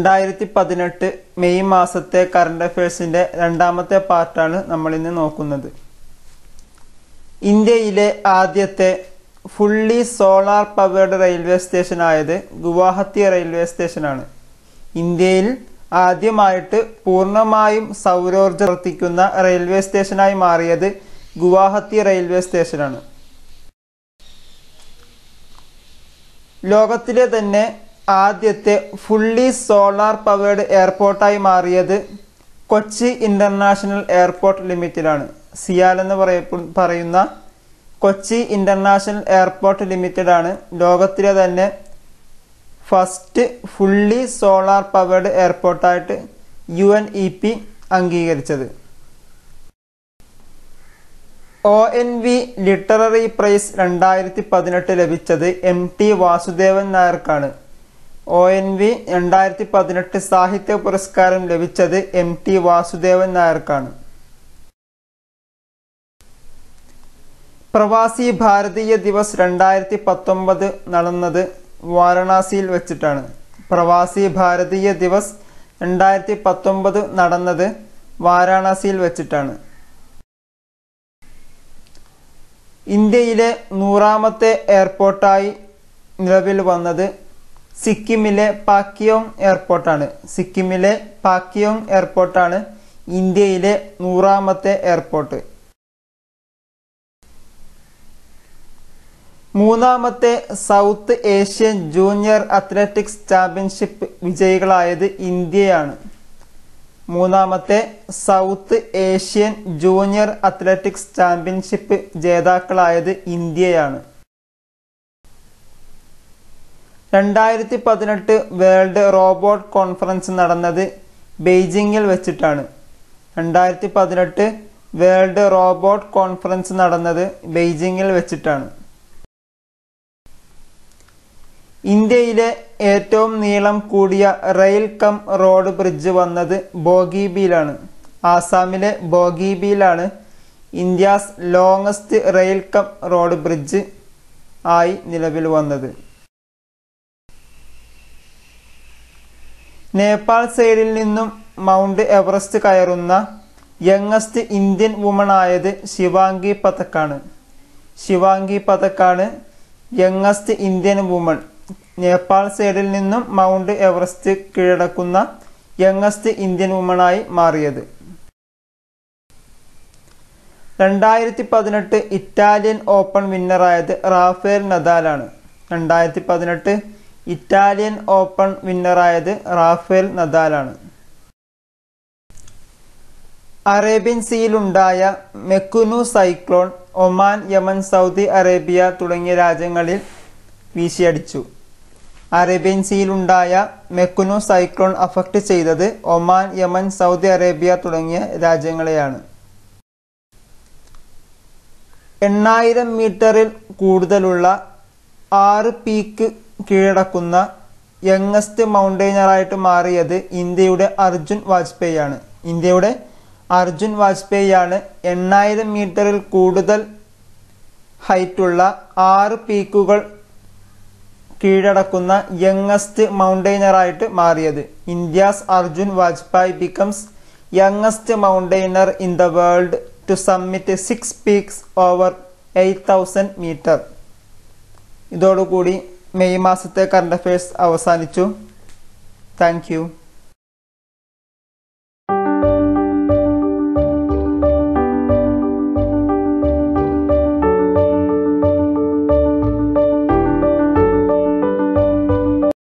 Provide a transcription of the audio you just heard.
രണ്ടായിരത്തി പതിനെട്ട് മെയ് മാസത്തെ കറണ്ട് അഫയേഴ്സിൻ്റെ രണ്ടാമത്തെ പാർട്ടാണ് നമ്മളിന്ന് നോക്കുന്നത് ഇന്ത്യയിലെ ആദ്യത്തെ ഫുള്ളി സോളാർ പവേർഡ് റെയിൽവേ സ്റ്റേഷനായത് ഗുവാഹത്തി റെയിൽവേ സ്റ്റേഷനാണ് ഇന്ത്യയിൽ ആദ്യമായിട്ട് പൂർണ്ണമായും സൗരോർജ്ജ പ്രവർത്തിക്കുന്ന റെയിൽവേ സ്റ്റേഷനായി മാറിയത് ഗുവാഹത്തി റെയിൽവേ സ്റ്റേഷനാണ് ലോകത്തിലെ തന്നെ ആദ്യത്തെ ഫുള്ളി സോളാർ പവേർഡ് എയർപോർട്ടായി മാറിയത് കൊച്ചി ഇൻ്റർനാഷണൽ എയർപോർട്ട് ലിമിറ്റഡാണ് സിയാൽ എന്ന് പറയപ്പെ- പറയുന്ന കൊച്ചി ഇൻ്റർനാഷണൽ എയർപോർട്ട് ലിമിറ്റഡാണ് ലോകത്തിലെ തന്നെ ഫസ്റ്റ് ഫുള്ളി സോളാർ പവേർഡ് എയർപോർട്ടായിട്ട് യു എൻ ഇ പി അംഗീകരിച്ചത് O N V literary prize രണ്ടായിരത്തി പതിനെട്ട് ലഭിച്ചത് എം ടി വാസുദേവൻ നായർക്കാണ് ഒ എൻ വി രണ്ടായിരത്തി പതിനെട്ട് സാഹിത്യ പുരസ്കാരം ലഭിച്ചത് എം ടി വാസുദേവൻ നായർക്കാണ് പ്രവാസി ഭാരതീയ ദിവസ് രണ്ടായിരത്തി പത്തൊമ്പത് നടന്നത് വാരണാസിയിൽ വെച്ചിട്ടാണ് പ്രവാസി ഭാരതീയ ദിവസ് രണ്ടായിരത്തി പത്തൊമ്പത് നടന്നത് വാരാണസിയിൽ വെച്ചിട്ടാണ് ഇന്ത്യയിലെ നൂറാമത്തെ എയർപോർട്ടായി നിലവിൽ വന്നത് സിക്കിമിലെ പാക്കിയോങ് എയർപോർട്ടാണ് സിക്കിമിലെ പാക്കിയോങ് എയർപോർട്ടാണ് ഇന്ത്യയിലെ നൂറാമത്തെ എയർപോർട്ട് മൂന്നാമത്തെ South Asian junior athletics championship വിജയികളായത് ഇന്ത്യയാണ് മൂന്നാമത്തെ South Asian junior athletics championship ജേതാക്കളായത് ഇന്ത്യയാണ് രണ്ടായിരത്തി പതിനെട്ട് വേൾഡ് റോബോട്ട് കോൺഫറൻസ് നടന്നത് ബെയ്ജിങ്ങിൽ വെച്ചിട്ടാണ് രണ്ടായിരത്തി പതിനെട്ട് വേൾഡ് റോബോട്ട് കോൺഫറൻസ് നടന്നത് ബെയ്ജിങ്ങിൽ വെച്ചിട്ടാണ് ഇന്ത്യയിലെ ഏറ്റവും നീളം കൂടിയ റെയിൽ കം റോഡ് ബ്രിഡ്ജ് വന്നത് ബോഗിബിയിലാണ് ആസാമിലെ ബോഗിബിയിലാണ് India's longest rail cum road bridge ആയി നിലവിൽ വന്നത് നേപ്പാൾ സൈഡിൽ നിന്നും മൗണ്ട് എവറസ്റ്റ് കയറുന്ന യങ്ങസ്റ്റ് ഇന്ത്യൻ വുമൺ ആയത് ശിവാംഗി പതക്കാണ് ശിവാംഗി പതക്കാണ് യങ്ങസ്റ്റ് ഇന്ത്യൻ വുമൺ നേപ്പാൾ സൈഡിൽ നിന്നും മൗണ്ട് എവറസ്റ്റ് കീഴടക്കുന്ന യങ്ങസ്റ്റ് ഇന്ത്യൻ വുമണായി മാറിയത് രണ്ടായിരത്തി പതിനെട്ട് ഇറ്റാലിയൻ ഓപ്പൺ വിന്നറായത് റാഫേൽ നദാലാണ് രണ്ടായിരത്തി പതിനെട്ട് ഇറ്റാലിയൻ ഓപ്പൺ വിന്നറായത് റാഫേൽ നദാലാണ് അറേബ്യൻ സീയിലുണ്ടായ Mekunu cyclone Oman Yemen Saudi Arabia തുടങ്ങിയ രാജ്യങ്ങളിൽ വീശിയടിച്ചു അറേബ്യൻ സീയിലുണ്ടായ മെക്കുനു സൈക്ലോൺ അഫക്റ്റ് ചെയ്തത് ഒമാൻ യമൻ സൗദി അറേബ്യ തുടങ്ങിയ രാജ്യങ്ങളെയാണ് എണ്ണായിരം മീറ്ററിൽ കൂടുതലുള്ള ആറ് പീക്ക് കീഴടക്കുന്ന യങ്ങസ്റ്റ് മൗണ്ടൈനറായിട്ട് മാറിയത് ഇന്ത്യയുടെ അർജുൻ വാജ്പേയി ആണ് ഇന്ത്യയുടെ അർജുൻ വാജ്പേയി ആണ് എണ്ണായിരം മീറ്ററിൽ കൂടുതൽ ഹൈറ്റുള്ള ആറ് പീക്കുകൾ കീഴടക്കുന്ന യങ്ങസ്റ്റ് മൗണ്ടൈനറായിട്ട് മാറിയത് India's Arjun Vajpayee becomes youngest mountaineer in the world to submit six peaks over eight thousand meter ഇതോടുകൂടി മെയ് മാസത്തെ കറണ്ട് അഫയേഴ്സ് അവസാനിച്ചു താങ്ക് യു